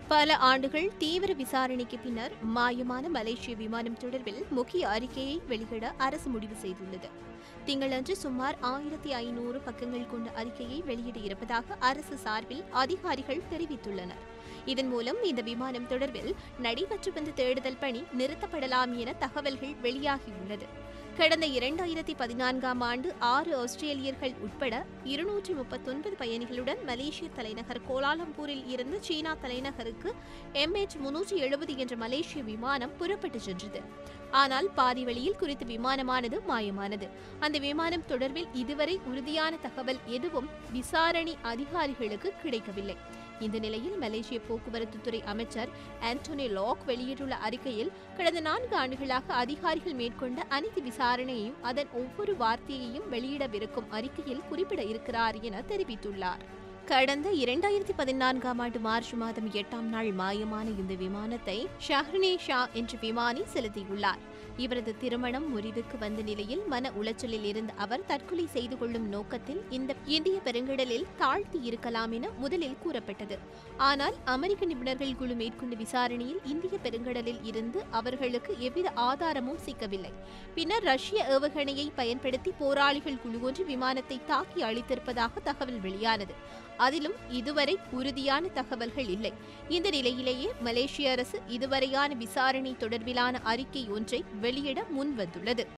பல ஆண்டுகள் தீவிர விசாரணைக்கு பின்னர் மாயமான மலேசிய விமானம் தொடர்பில் முக்கிய அறிக்கையை வெளியிட அரசு முடிவு செய்துள்ளது திங்களன்று சுமார் ஆயிரத்தி ஐநூறு பக்கங்கள் கொண்ட அறிக்கையை வெளியிட இருப்பதாக அரசு சார்பில் அதிகாரிகள் தெரிவித்துள்ளனர் இதன் மூலம் இந்த விமானம் தொடர்பில் நடைபெற்று வந்த தேடுதல் பணி நிறுத்தப்படலாம் என தகவல்கள் வெளியாகியுள்ளது கடந்த இரண்டாயிரத்தி பதினான்காம் ஆண்டு ஆறு ஆஸ்திரேலியர்கள் உட்பட இருநூற்றி முப்பத்தொன்பது பயணிகளுடன் மலேசிய தலைநகர் கோலாலம்பூரில் இருந்து சீனா தலைநகருக்கு எம்ஹெச் முன்னூற்றி எழுபது என்ற மலேசிய விமானம் புறப்பட்டு சென்றது ஆனால் பாதி வழியில் குறித்த விமானமானது மாயமானது அந்த விமானம் தொடர்பில் இதுவரை உறுதியான தகவல் எதுவும் விசாரணை அதிகாரிகளுக்கு கிடைக்கவில்லை இந்த நிலையில் மலேசிய போக்குவரத்து துறை அமைச்சர் ஆண்டோனி லாக் வெளியிட்டுள்ள அறிக்கையில் கடந்த நான்கு ஆண்டுகளாக அதிகாரிகள் மேற்கொண்ட அனைத்து விசாரணையையும் அதன் ஒவ்வொரு வார்த்தையையும் வெளியிடவிருக்கும் அறிக்கையில் குறிப்பிட இருக்கிறார் என தெரிவித்துள்ளார் கடந்த இரண்டாயிரத்தி பதினான்காம் ஆண்டு மார்ச் மாதம் எட்டாம் நாள் மாயமான இந்த விமானத்தை ஷஹ்ரினே ஷா என்ற விமானி செலுத்தியுள்ளார் இவரது திருமணம் முறிவுக்கு வந்த நிலையில் மன உளைச்சலில் இருந்த அவர் தற்கொலை செய்து கொள்ளும் நோக்கத்தில் இந்த இந்திய பெருங்கடலில் தாழ்த்தி இருக்கலாம் என முதலில் கூறப்பட்டது ஆனால் அமெரிக்க நிபுணர்கள் குழு மேற்கொண்ட விசாரணையில் இந்திய பெருங்கடலில் இருந்து அவர்களுக்கு எவ்வித ஆதாரமும் சிக்கவில்லை பின்னர் ரஷ்ய ஏவுகணையை பயன்படுத்தி போராளிகள் குழு ஒன்று விமானத்தை தாக்கி அழித்திருப்பதாக தகவல் வெளியானது அதிலும் இதுவரை உறுதியான தகவல்கள் இல்லை இந்த நிலையிலேயே மலேசிய அரசு இதுவரையான விசாரணை தொடர்பிலான அறிக்கை ஒன்றை வெளியிட முன்வந்துள்ளது